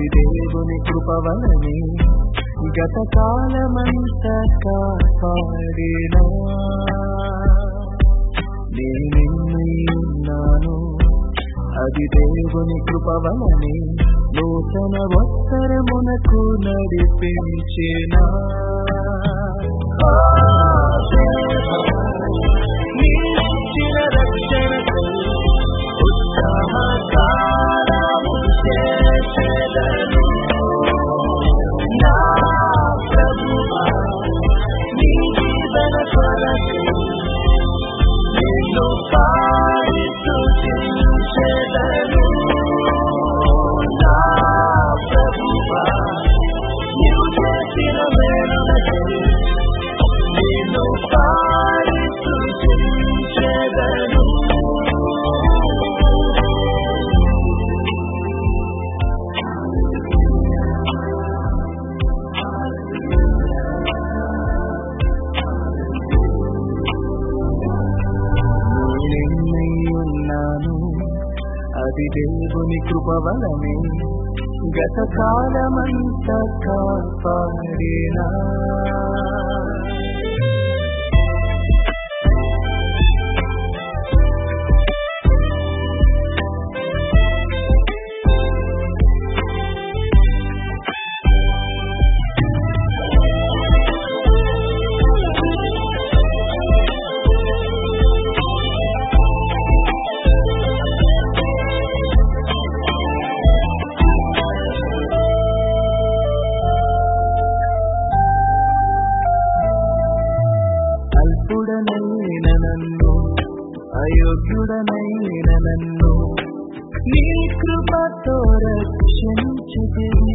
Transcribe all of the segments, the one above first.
అది దేవుని కృపవలని గత కాలమంతా కాపాడినా నేనున్నాను అది దేవుని కృపవలని నూతన వత్సరమునకు నడిపించినా నీచిన రక్షణకు ఉత్సాహకారము చేసెదను. నా ప్రభువా, నీ జీవన కొరకు నిన్ను పాడి స్తుతించెదను. నా ప్రభువా, నీవు చేసిన మేలులకై నిన్ను పాడి స్తుతించెదను. నేనున్నాను అది దేవుని కృప వలనే గత కాలమంతా కాపాడినా అల్పుడనైన నన్ను అయోగ్యుడనైన నన్ను నీ కృపతో రక్షించుతివి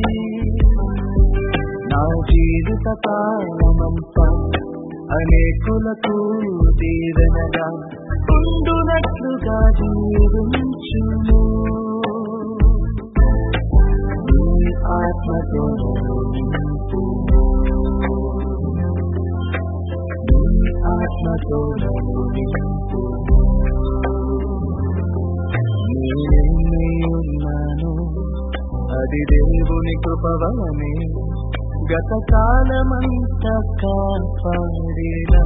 నా జీవిత కాలమంతా అనేకులకు దీవెనగా ఉండునట్లుగా జీవించును నీ ఆత్మతో నింపుము. నీ ఆత్మతో నింపుము. నేనున్నాను అది దేవుని కృపవలనే గత కాలమంతా కాపాడినా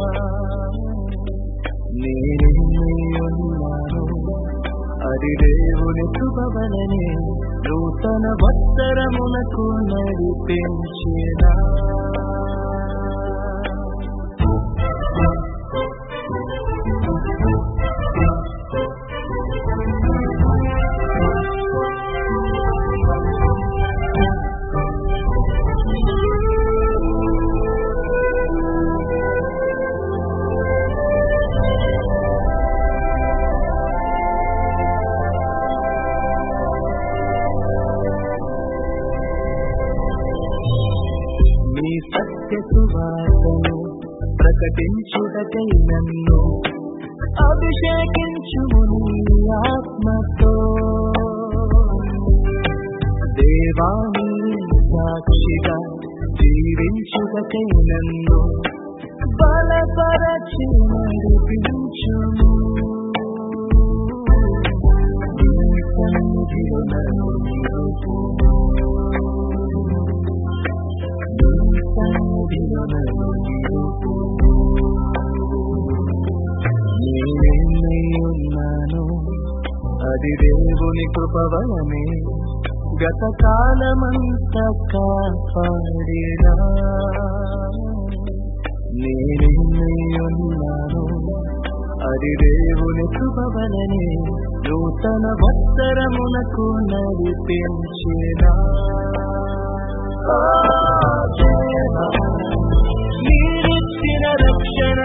నేనున్నాను అది దేవుని కృపవలనే నూతన వత్సరమునకు నడిపించినా నీ సత్య సువార్తను ప్రకటించుటకై నన్ను అభిషేకించుము నీ ఆత్మతో దేవాని సాక్షిగా జీవించుటకై నన్ను బలపరచి నడిపించుము నీ సన్నిధిలో నన్ను నిలుపుము. నేనున్నాను అది దేవుని కృపవలనే గత కాలమంతా కాపాడినా నేనున్నాను అది దేవుని కృపవలనే నూతన వత్సరమునకు నడిపించినా మీరిచ్చిన రక్షణ